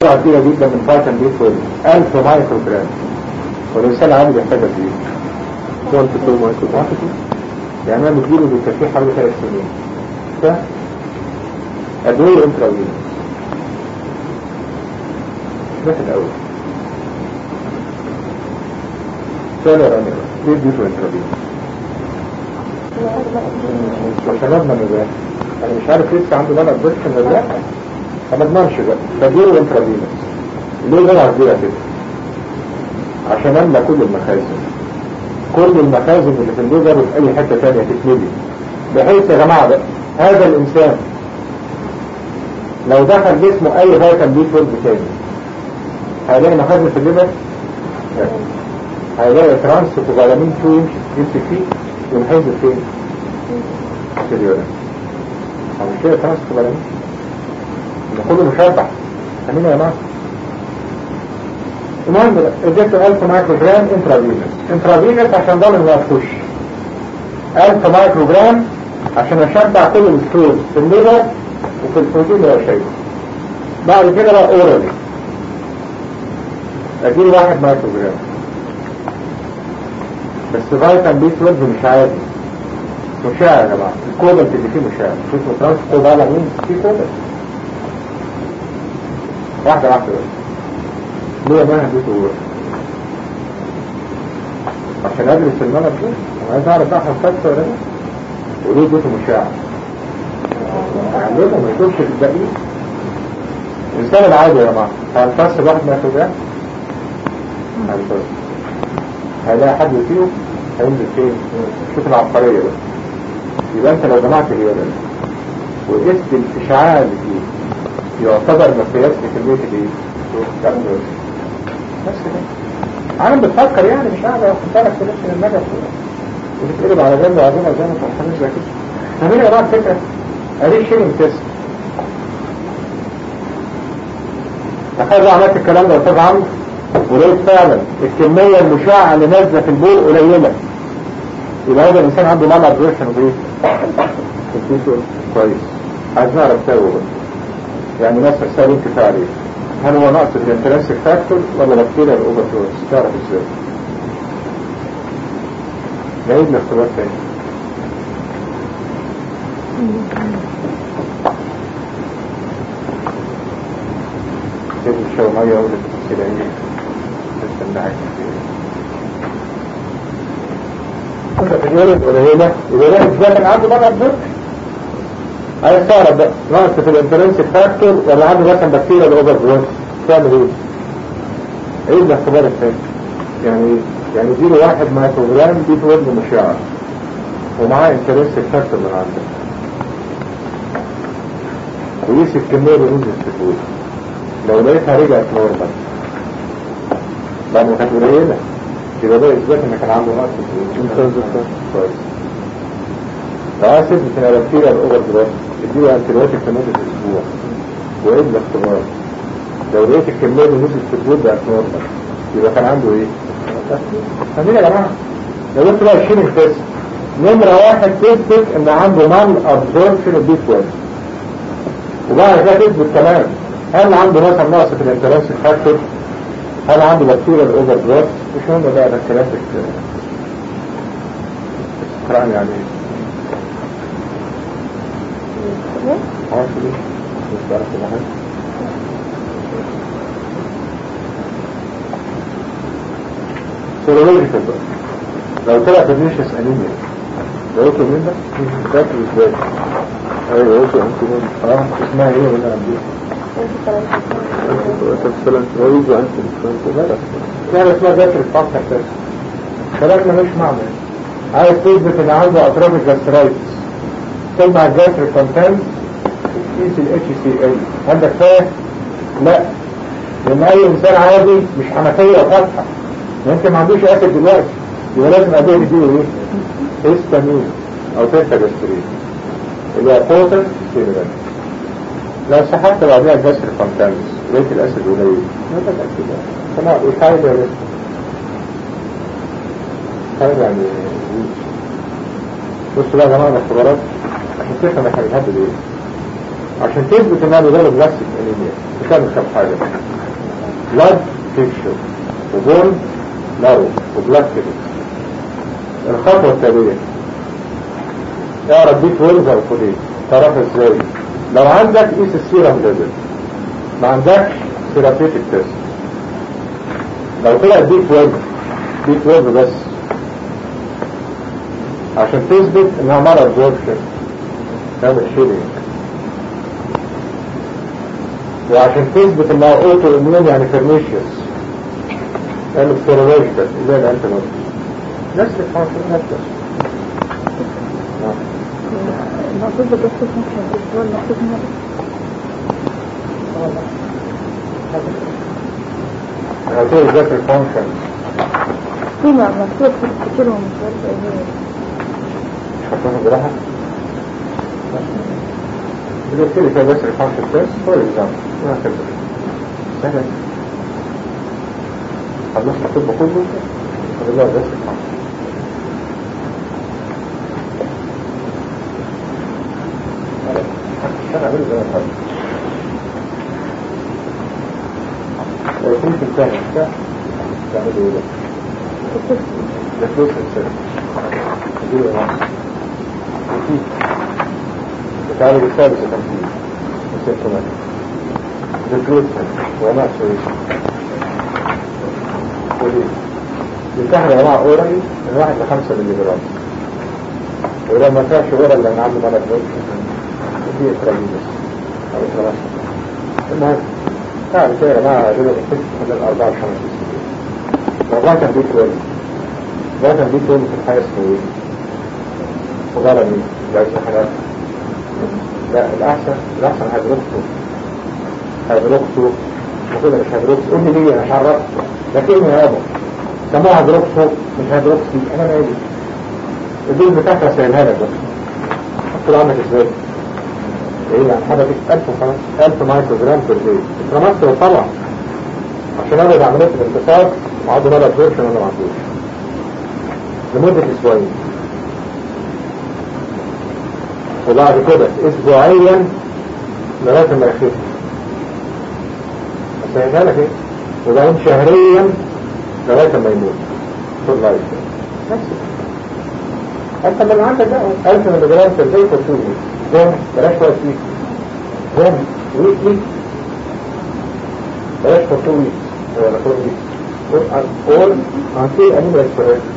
جرعة كبيرة جدا من فيتامين بي 12 1000 مايكرو جرام والإنسان العادي بيحتاج قد ايه؟ 1 to 2 مايكرو يعني أنا مديله بالتركيب حوالي ثلاث سنين ده أدوية انتراوية ده في الأول سؤال يا رامي ليه اديته انتراوية؟ شبابنا نبات انا مش عارف لسه عنده مرض ضغط ولا لا فما اضمنش بقى بديله انترافينوس ليه جرعه كبيره كده عشان املى كل المخازن كل المخازن اللي في الليفر وفي اي حته ثانيه تتملي بحيث يا جماعه بقى هذا الانسان لو دخل جسمه اي فيتامين بي 12 تاني هيلاقي مخازن في الليفر لا. هيلاقي ترانس وفيتامين 2 يمشي يمسك فيه وينحذر فين؟ في اليورين أو مش كده ترانس وفيتامين ده كله مشبع فاهمين يا جماعه؟ المهم بقى، اديته 1000 مايكرو جرام انترافينوس انترافينوس عشان ضامن ما يفوش 1000 مايكرو جرام عشان اشبع كل الستورز في الليفر وفي البروتين اللي هو شايفه بعد كده بقى اورالي اديله 1 مايكرو جرام بس فيتامين بي 12 مش عادي مشاع يا جماعه الكوبلت اللي فيه مشاع شوفوا ترانس كوبالامين فيه كوبلت واحده واحده بس ليه ما هديته عشان ادرس المرض ده انا عايز اعرف بقى حساسه ولا لا وليه اديته مشاع علمه ما يشوفش في الباقيين الانسان العادي يا جماعه هيمتص الواحد ما ياخدها هيمتص هيلاقي حد فيهم هينزل فين شوف العبقريه بقى يبقى انت لو جمعت اليورين وقست الاشعاع اللي فيه يعتبر مقياس لكميه الايه؟ بس كده عالم بتفكر يعني مش قاعد واخد بالك في نفس المدى وبتقلب على جنب وعظيمة زي ما فرحانين زي كده فاهمين يا جماعه الفكره؟ ادي شيلنج تيست تخيل لو عملت الكلام ده يا استاذ عمرو ولقيت فعلا الكميه المشعه اللي نازله في البول قليله يبقى هذا الانسان عنده مال ابزوربشن وايه؟ كويس عايز نعرف ساوي بقى يعني مثلا ساوي انت تعريف هل هو نقص في الانترنسك فاكتور ولا بكتيريا الاوفر دوز تعرف ازاي نعيد الاختبار تاني تجيب الشو مية ولا كده ايه تستنى كنت في اليورين قليلة يبقى ده ازاي كان عنده مرض ضغط عايز تعرف بقى نقص في الانترنسك فاكتور ولا عنده مثلا بكتيريا الاوفر دوز تعمل ايه؟ ايه الاختبار الثاني؟ يعني يعني اديله واحد مايكرو جرام دي في وزن مشعر ومعاه انترنسك فاكتور من عنده ويقيس الكمية اللي نزلت في الفول لو لقيتها رجعت نورمال بعد ما كانت قليلة يبقى ده اثبات ان كان عنده نقص في الفول كويس لو عايز تثبت ان البكتيريا الاوفر دراس اديله انتيبيوتيك لمدة اسبوع وايه الاختبار لو لقيت الكمية اللي نزلت في الفول بقت نورمال يبقى كان عنده ايه؟ فاهمين يا جماعة لو قلت بقى الشيلنج تيست نمرة واحد تثبت ان عنده مال ابزوربشن البي 12 وبعد كده تثبت كمان هل عنده مثلا نقص في الانترنسك فاكتور هل عنده بكتيريا الاوفر دراس مش هم بقى الانترنسك استقران يعني ايه؟ عارف ليه؟ مش بعرف كده سيرولوجيكال بقى لو طلع برنيشس انيميا ده يطلب منك فاكر ازاي ايوه يطلب انت من اه اسمها ايه ولا عندي ويجي عن لا لا لا اسمها ذاكر الفحص اساسا كلام ملوش معنى عايز تثبت ان عنده اطراف الجاسترايتس تجمع الجاستر كونتنت تقيس الاتش سي ال عندك فاهم؟ لا لان اي انسان عادي مش حنفيه فاتحه انت ما عندوش اسد دلوقتي يبقى لازم ادويه يديله ايه هيستامين او تنتاجسترين اللي هو بوتن ستيمولانت لو سحبت بعدها الجسر كونتانس لقيت الاسد قليل ما ده الاسد ده تمام يحاول يا ريت حاول يعني بصوا بقى يا جماعه الاختبارات عشان تفهم احنا بنحدد ايه عشان تثبت ان انا ده بلاستيك انيميا بتعمل كام حاجه بلاد فيكشر وبون نارو وبلاد فيكشر الخطوة التالية اعرف دي 12 او كودين تعرفها ازاي لو عندك قيس السيرم ليفل ما عندكش ثيرابيوتيك تيست لو طلع دي 12 دي 12 بس عشان تثبت انها مرة ابزوربشن تعمل شيلينج وعشان تثبت انها اوتو اميون يعني فرنيشيوس تعمل سيرولوجيكال زي الانتينوت نفس الفانكشن نفس المفروض بجسد ممكن الاسبوع المفروض مرة انا قلت لك ذاكر الفانكشن في ما مكتوب في الكتير ومش عارفة ايه هي. مش هتكون جراحة قلت لي كده بس الفانكشن تيست فور اكزامبل ما كده سهل خلصت الطب كله فضل بس الفانكشن انا عملت زي ما قلت لو كنت فاهم ده تعمل ايه ده؟ ده فلوس السنة تجيب يا مصر وفي بتعالج الثالث تمثيل السيمتومات ريكروتمنت وما سويش وليه ينتهي يا جماعة اورالي من واحد لخمسة ملي جرام ولو ما كانش اورال لان عنده ملك بس دي اترابيزس او اترابيزس المهم تعالى كده يا جماعة دول الحج من الأربعة الخمس سنين موضوع كان بيت وين ده كان بيت وين في الحياة اسمه ايه؟ وغير مين؟ ده اسمه حاجات لا الأحسن الأحسن هيدروكسو هيدروكسو وكده مش هيدروكسو قول لي ليه أنا مش عرفت ده كلمة يا أبا سموها هيدروكسو مش هيدروكسي أنا مالي الدول بتاعتها سايلها لك بس حط له عندك ازاي؟ ايه يعني حضرتك 1000 وخلاص 1000 مايكرو جرام بير داي الترامستر طبعا عشان ابعد عمليه الانتصاب وعضو مال ابزوربشن ولا ما عندوش لمده اسبوعين وبعد كده اسبوعيا لغايه ما يخف هسهلها لك ايه وبعدين شهريا لغايه ما يموت طول لايف نفس انت من عندك بقى 1000 ملي جرام بير داي فور 2 ده بلاش وقت فيه ده ويكلي بلاش فور 2 ويكس ولا 4 ويكس all until animal expiration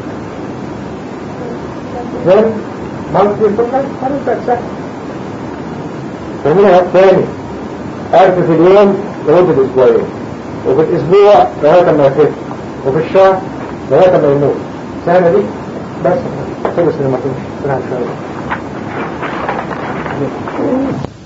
then monthly supply خلاص بقى سهل تعملها تاني ألف في اليوم لمدة أسبوعين وفي الأسبوع لغاية ما يخف وفي الشهر لغاية ما يموت سهلة دي بس خلص اللي ما تمشي سهل شوية